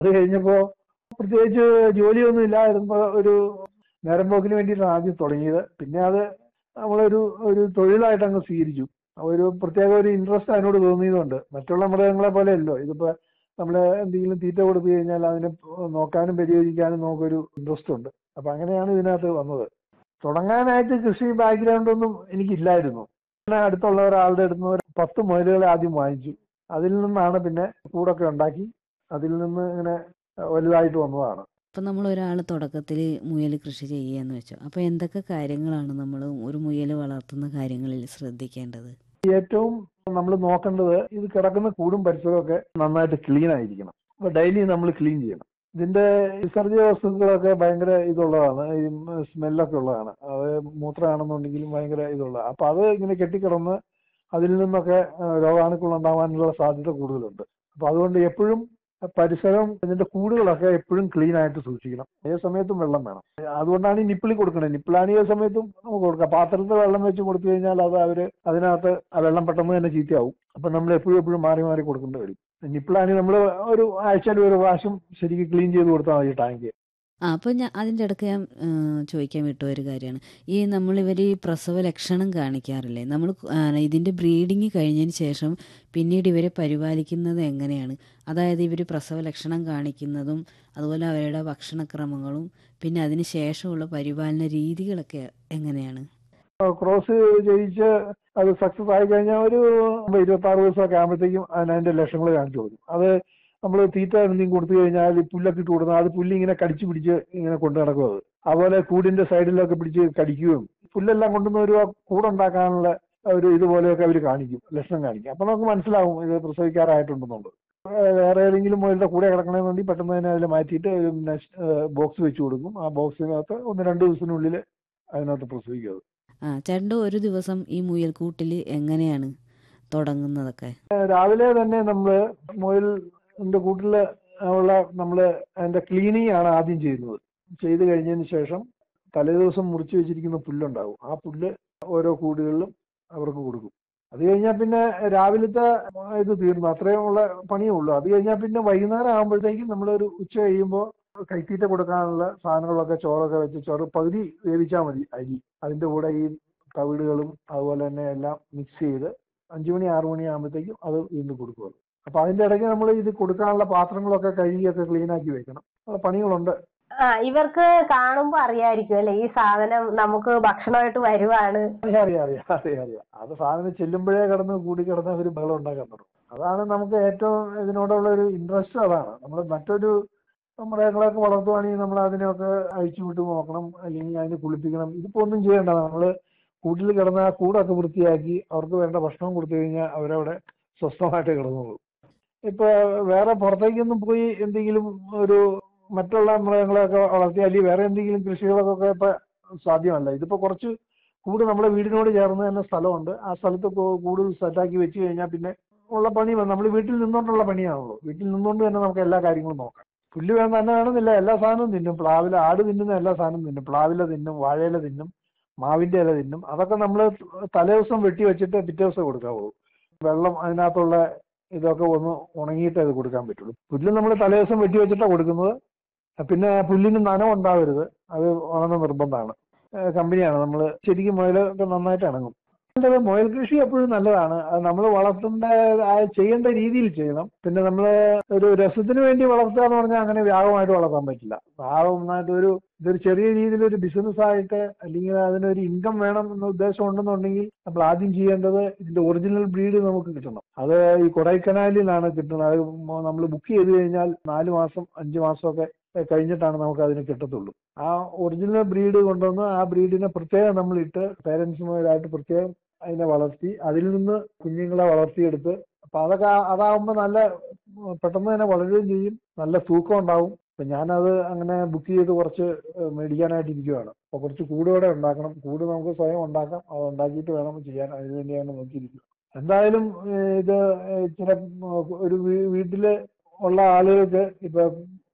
അത് കഴിഞ്ഞപ്പോ പ്രത്യേകിച്ച് ജോലിയൊന്നും ഇല്ലായിരുന്നപ്പോ ഒരു നേരം പോക്കിന് വേണ്ടിയിട്ടാണ് ആദ്യം തുടങ്ങിയത് പിന്നെ അത് നമ്മളൊരു ഒരു തൊഴിലായിട്ട് അങ്ങ് സ്വീകരിച്ചു ഒരു പ്രത്യേക ഒരു ഇൻട്രസ്റ്റ് അതിനോട് തോന്നിയതുകൊണ്ട് മറ്റുള്ള മൃഗങ്ങളെ പോലെ അല്ലോ ഇതിപ്പോ നമ്മൾ എന്തെങ്കിലും തീറ്റ കൊടുത്തു കഴിഞ്ഞാൽ അതിനെ നോക്കാനും പരിചരിക്കാനും നമുക്കൊരു ഇൻട്രസ്റ്റ് ഉണ്ട് അപ്പൊ അങ്ങനെയാണ് ഇതിനകത്ത് വന്നത് തുടങ്ങാനായിട്ട് കൃഷി ബാക്ക്ഗ്രൗണ്ട് ഒന്നും എനിക്കില്ലായിരുന്നു പിന്നെ അടുത്തുള്ള ഒരാളുടെ അടുത്ത് നിന്ന് ഒരു പത്ത് മുയലുകളെ ആദ്യം വാങ്ങിച്ചു അതിൽ നിന്നാണ് പിന്നെ കൂടൊക്കെ ഉണ്ടാക്കി അതിൽ നിന്ന് ഇങ്ങനെ വലുതായിട്ട് വന്നതാണ് അപ്പം നമ്മൾ ഒരാൾ തുടക്കത്തിൽ മുയൽ കൃഷി ചെയ്യുകയെന്ന് വെച്ചു അപ്പോൾ എന്തൊക്കെ കാര്യങ്ങളാണ് നമ്മൾ ഒരു മുയൽ വളർത്തുന്ന കാര്യങ്ങളിൽ ശ്രദ്ധിക്കേണ്ടത് ഏറ്റവും നമ്മൾ നോക്കേണ്ടത് ഇത് കിടക്കുന്ന കൂടും പരിസരവും ഒക്കെ നന്നായിട്ട് ക്ലീൻ ആയിരിക്കണം അപ്പൊ ഡെയിലി നമ്മൾ ക്ലീൻ ചെയ്യണം ഇതിന്റെ വിസർജ്യ വസ്തുക്കളൊക്കെ ഭയങ്കര ഇതുള്ളതാണ് ഈ സ്മെല്ലൊക്കെ ഉള്ളതാണ് അത് മൂത്രമാണെന്നുണ്ടെങ്കിലും ഭയങ്കര ഇതുള്ള അപ്പൊ അത് ഇങ്ങനെ കെട്ടിക്കിടന്ന് അതിൽ നിന്നൊക്കെ രോഗാണുക്കൾ ഉണ്ടാവാനുള്ള സാധ്യത കൂടുതലുണ്ട് അപ്പൊ അതുകൊണ്ട് എപ്പോഴും പരിസരം ഇതിന്റെ കൂടുകളൊക്കെ എപ്പോഴും ക്ലീൻ ആയിട്ട് സൂക്ഷിക്കണം ഏത് സമയത്തും വെള്ളം വേണം അതുകൊണ്ടാണ് ഈ നിപ്പിളി കൊടുക്കുന്നത് നിപ്പിളാണ് ഏത് സമയത്തും നമുക്ക് കൊടുക്കാം പാത്രത്തിൽ വെള്ളം വെച്ച് കൊടുത്തു കഴിഞ്ഞാൽ അത് അവര് അതിനകത്ത് ആ വെള്ളം പെട്ടെന്ന് തന്നെ ചീത്തയാവും അപ്പൊ നമ്മൾ എപ്പോഴും എപ്പോഴും മാറി മാറി കൊടുക്കേണ്ടി വരും നിപ്പിളാണ് നമ്മൾ ഒരു ആഴ്ചയിൽ ഒരു പ്രാവശ്യം ശരിക്കും ക്ലീൻ ചെയ്ത് കൊടുത്താൽ മതി ടാങ്ക് ആ അപ്പോൾ ഞാൻ അതിൻ്റെ ഇടയ്ക്ക് ഞാൻ ആ, ചോദിക്കാൻ വിട്ട ഒരു കാര്യമാണ് ഈ നമ്മൾ ഇവർ ഈ പ്രസവ ലക്ഷണം കാണിക്കാറില്ലേ നമ്മൾ ഇതിൻ്റെ ബ്രീഡിങ് കഴിഞ്ഞതിന് ശേഷം പിന്നീട് ഇവരെ പരിപാലിക്കുന്നത് എങ്ങനെയാണ് അതായത് ഇവർ പ്രസവ ലക്ഷണം കാണിക്കുന്നതും അതുപോലെ അവരുടെ ഭക്ഷണക്രമങ്ങളും പിന്നെ അതിന് ശേഷമുള്ള പരിപാലന രീതികളൊക്കെ എങ്ങനെയാണ് ക്രോസ് ചെയ്യിച്ച് അത് സക്സസ് ആയി കഴിഞ്ഞാൽ ഒരു ഇരുപത്തി ആറ് ദിവസമൊക്കെ ആകുമ്പോഴത്തേക്കും അതിന് അതിന്റെ ലക്ഷങ്ങൾ കാണിച്ചു കൊടുക്കും അത് നമ്മൾ തീറ്റ എന്തെങ്കിലും കൊടുത്തു കഴിഞ്ഞാൽ ഈ പുല്ലൊക്കെ ഇട്ട് കൊടുത്താൽ അത് പുല്ല് ഇങ്ങനെ കടിച്ചു പിടിച്ച് ഇങ്ങനെ കൊണ്ടു നടക്കും അത് അതുപോലെ കൂടിന്റെ സൈഡിലൊക്കെ പിടിച്ച് കടിക്കുകയും പുല്ലെല്ലാം കൊണ്ടുവന്ന് ഒരു കൂടുണ്ടാക്കാനുള്ള ഒരു ഇതുപോലെയൊക്കെ അവർ കാണിക്കും ലക്ഷണം കാണിക്കും അപ്പൊ നമുക്ക് മനസ്സിലാവും ഇത് പ്രസവിക്കാറായിട്ടുണ്ടെന്നുള്ളത് ഏഹ് വേറെ ഏതെങ്കിലും മുയലിന്റെ കൂടെ കിടക്കണമെന്നുണ്ടെങ്കിൽ പെട്ടെന്ന് തന്നെ അതിൽ മാറ്റിയിട്ട് ഒരു ബോക്സ് വെച്ച് കൊടുക്കും ആ ബോക്സിനകത്ത് ഒന്ന് രണ്ട് ദിവസത്തിനുള്ളിൽ അതിനകത്ത് പ്രസവിക്കും അത് ആ ചേട്ടൻ്റെ ഒരു ദിവസം ഈ മുയൽക്കൂട്ടിൽ എങ്ങനെയാണ് തുടങ്ങുന്നതൊക്കെ രാവിലെ തന്നെ നമ്മള് മുയലിന്റെ കൂട്ടില് ഉള്ള നമ്മള് അതിന്റെ ക്ലീനിങ് ആണ് ആദ്യം ചെയ്യുന്നത് ചെയ്ത് കഴിഞ്ഞതിന് ശേഷം തലേദിവസം മുറിച്ച് വെച്ചിരിക്കുന്ന പുല്ലുണ്ടാവും ആ പുല്ല് ഓരോ കൂടുകളിലും അവർക്ക് കൊടുക്കും അത് കഴിഞ്ഞാൽ പിന്നെ രാവിലത്തെ ഇത് തീർന്നു അത്രയും ഉള്ള പണിയേ ഉള്ളൂ അത് കഴിഞ്ഞാൽ പിന്നെ വൈകുന്നേരം ആകുമ്പോഴത്തേക്കും നമ്മളൊരു ഉച്ച കഴിയുമ്പോൾ കൈത്തീറ്റ കൊടുക്കാനുള്ള സാധനങ്ങളൊക്കെ ചോറൊക്കെ വെച്ച് ചോറ് പകുതി വേവിച്ചാൽ മതി അരി അതിന്റെ കൂടെ ഈ തവിടുകളും അതുപോലെ തന്നെ എല്ലാം മിക്സ് ചെയ്ത് അഞ്ചു മണി ആറു മണി ആകുമ്പോഴത്തേക്കും അത് വീണ്ടും കൊടുക്കുക അപ്പൊ അതിന്റെ ഇടയ്ക്ക് നമ്മൾ ഇത് കൊടുക്കാനുള്ള പാത്രങ്ങളൊക്കെ കഴുകിയൊക്കെ ക്ലീൻ ആക്കി വെക്കണം അത് പണികളുണ്ട് ആ ഇവർക്ക് കാണുമ്പോ അറിയായിരിക്കും അല്ലെ ഈ സാധനം നമുക്ക് ഭക്ഷണമായിട്ട് വരുവാണ് അറിയാം അറിയാം അറിയാം അറിയാം അറിയാം അത് സാധനം ചെല്ലുമ്പോഴേ കിടന്ന് കൂടി കിടന്ന് ഒരു ബഹളം ഉണ്ടാക്കാൻ തുടങ്ങും അതാണ് നമുക്ക് ഏറ്റവും ഇതിനോടുള്ള ഒരു ഇൻട്രസ്റ്റ് അതാണ് നമ്മൾ മറ്റൊരു മൃഗങ്ങളൊക്കെ വളർത്തുവാണെങ്കിൽ നമ്മൾ അതിനെയൊക്കെ അഴിച്ചു വിട്ട് നോക്കണം അല്ലെങ്കിൽ അതിനെ കുളിപ്പിക്കണം ഇതിപ്പോ ഒന്നും ചെയ്യേണ്ട നമ്മൾ കൂട്ടിൽ കിടന്ന ആ കൂടൊക്കെ വൃത്തിയാക്കി അവർക്ക് വേണ്ട ഭക്ഷണം കൊടുത്തു കഴിഞ്ഞാൽ അവരവിടെ സ്വസ്ഥമായിട്ട് കിടന്നോളൂ ഇപ്പൊ വേറെ പുറത്തേക്കൊന്നും പോയി എന്തെങ്കിലും ഒരു മറ്റുള്ള മൃഗങ്ങളെയൊക്കെ വളർത്തി അല്ലെങ്കിൽ വേറെ എന്തെങ്കിലും കൃഷികളൊക്കെ ഇപ്പൊ സാധ്യമല്ല ഇതിപ്പോ കുറച്ച് കൂട് നമ്മുടെ വീടിനോട് ചേർന്ന് തന്നെ സ്ഥലമുണ്ട് ആ സ്ഥലത്ത് കൂ- കൂട് സെറ്റാക്കി വെച്ച് കഴിഞ്ഞാൽ പിന്നെ ഉള്ള പണി നമ്മൾ വീട്ടിൽ നിന്നുകൊണ്ടുള്ള പണിയാണല്ലോ വീട്ടിൽ നിന്നുകൊണ്ട് തന്നെ നമുക്ക് എല്ലാ കാര്യങ്ങളും നോക്കാം പുല്ല് വേണം തന്നെ വേണമെന്നില്ല എല്ലാ സാധനവും തിന്നും പ്ലാവില ആട് തിന്നുന്ന എല്ലാ സാധനവും തിന്നും പ്ലാവില തിന്നും വാഴയില തിന്നും മാവിന്റെ ഇല തിന്നും അതൊക്കെ നമ്മൾ തലേദിവസം വെട്ടി വെച്ചിട്ട് പിറ്റേ ദിവസം കൊടുക്കാവൂ വെള്ളം അതിനകത്തുള്ള ഇതൊക്കെ ഒന്ന് ഉണങ്ങിയിട്ട് അത് കൊടുക്കാൻ പറ്റുള്ളൂ പുല്ല് നമ്മൾ തലേദിവസം വെട്ടി വെച്ചിട്ടാണ് കൊടുക്കുന്നത് പിന്നെ പുല്ലിന് നനവുണ്ടാവരുത് അത് വളരെ നിർബന്ധമാണ് കമ്പനിയാണ് നമ്മൾ ശരിക്കും മുയലൊക്കെ നന്നായിട്ട് ഇണങ്ങും നല്ലത് മുയൽ കൃഷി എപ്പോഴും നല്ലതാണ് അത് നമ്മൾ വളർത്തേണ്ട ആ ചെയ്യേണ്ട രീതിയിൽ ചെയ്യണം പിന്നെ നമ്മൾ ഒരു രസത്തിന് വേണ്ടി വളർത്തുക എന്ന് പറഞ്ഞാൽ അങ്ങനെ വ്യാപകമായിട്ട് വളർത്താൻ പറ്റില്ല വ്യാപകമായിട്ട് ഒരു ഇതൊരു ചെറിയ രീതിയിൽ ഒരു ബിസിനസ് ആയിട്ട് അല്ലെങ്കിൽ അതിനൊരു ഇൻകം വേണം എന്ന ഉദ്ദേശം ഉണ്ടെന്നുണ്ടെങ്കിൽ നമ്മൾ ആദ്യം ചെയ്യേണ്ടത് ഇതിന്റെ ഒറിജിനൽ ബ്രീഡ് നമുക്ക് കിട്ടണം അത് ഈ കൊടൈക്കനാലിലാണ് കിട്ടുന്നത് അത് നമ്മൾ ബുക്ക് ചെയ്ത് കഴിഞ്ഞാൽ നാല് മാസം അഞ്ച് മാസമൊക്കെ കഴിഞ്ഞിട്ടാണ് നമുക്ക് അതിന് കിട്ടത്തുള്ളൂ ആ ഒറിജിനൽ ബ്രീഡ് കൊണ്ടുവന്ന് ആ ബ്രീഡിനെ പ്രത്യേകം നമ്മൾ ഇട്ട് പേരൻസുമാരായിട്ട് പ്രത്യേകം അതിനെ വളർത്തി അതിൽ നിന്ന് കുഞ്ഞുങ്ങളെ വളർത്തിയെടുത്ത് അപ്പൊ അതൊക്കെ ആ- അതാവുമ്പോ നല്ല ഉം, പെട്ടെന്ന് തന്നെ വളരുകയും ചെയ്യും നല്ല തൂക്കം ഉണ്ടാവും അപ്പൊ ഞാനത് അങ്ങനെ ബുക്ക് ചെയ്ത് കുറച്ച് ഏഹ്, മേടിക്കാനായിട്ട് ഇരിക്കുവാണ് അപ്പൊ കുറച്ച് കൂടുകൂടെ ഉണ്ടാക്കണം കൂട് നമുക്ക് സ്വയം ഉണ്ടാക്കാം അത് ഉണ്ടാക്കിയിട്ട് വേണം ചെയ്യാൻ അതിന് വേണ്ടിയാണ് നോക്കിയിരിക്കുന്നത് എന്തായാലും ഏഹ്, ഇത് ഏഹ്, ചില ഉം, ഒരു വീ- വീട്ടില് ഉള്ള ആളുകൾക്ക് ഇപ്പൊ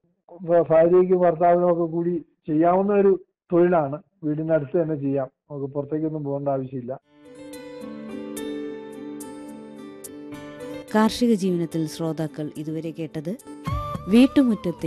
ഭ- ഭാര്യയ്ക്കും ഭർത്താവിനും ഒക്കെ കൂടി ചെയ്യാവുന്ന ഒരു തൊഴിലാണ് വീടിന്റെ അടുത്ത് തന്നെ ചെയ്യാം നമുക്ക് പുറത്തേക്കൊന്നും പോകേണ്ട ആവശ്യമില്ല കാർഷിക ജീവിതത്തിൽ ശ്രോതാക്കൾ ഇതുവരെ കേട്ടത് വീട്ടുമുറ്റത്തെ